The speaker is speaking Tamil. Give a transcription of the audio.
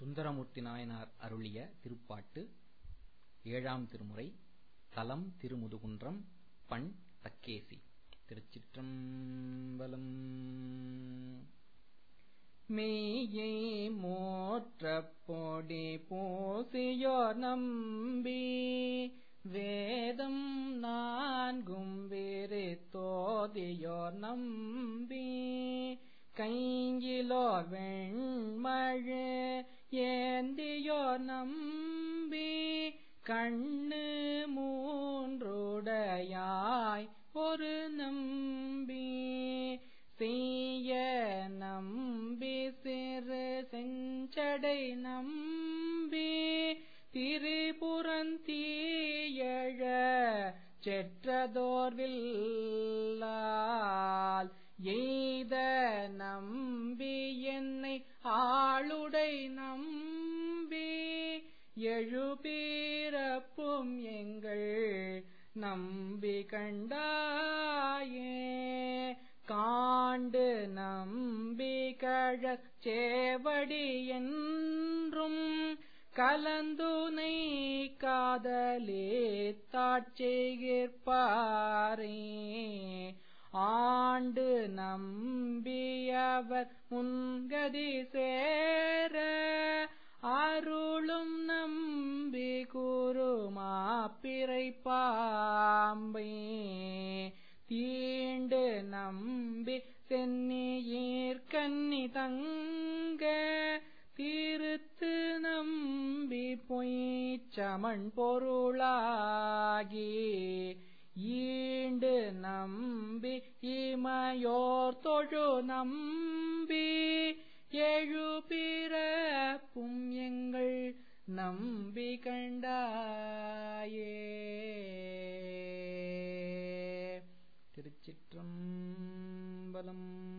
சுந்தரமூர்த்தி நாயனார் அருளிய திருப்பாட்டு ஏழாம் திருமுறை தலம் திருமுதுகுன்றம் பண் தக்கேசி திருச்சிற்றம்பலம் மெய்யை மோற்றப் பொடி பூசியோர் நம்பி வேதம் நான்கும் விரித்தோதியோர் நம்பி கையிலோர் வெண்மழு ஏந்தியோர் நம்பி கண்ணு மூன்றுடையாய் ஒரு நம்பி செய்ய நம்பி சிறு செஞ்சடை நம்பி திரிபுரந்தீயழ செற்றதோர்வில்லால் எய்த நம்பி என்னை ஆளுடை நம்பி எழுபீரப்பும் எங்கள் நம்பி கண்டாயே காண்டு நம்பி கழற் சேவடி என்றும் கலந்துனை காதலே தாட்செய்கிற்பாரே ஆண்டு நம்பியவர் முன்கதி சேர அருளும் நம்பி குருமாப்பிரை பாம்பே தீண்டு நம்பி சென்னியீர் கன்னி தங்க திருத்து நம்பி பொய்ச்சமண் பொருளாகி ஈண்டு நம்பி இமையோர் தொழு நம்பி எழு பிறப்பும் எங்கள் நம்பி கண்டாயே திருச்சிற்றம்பலம்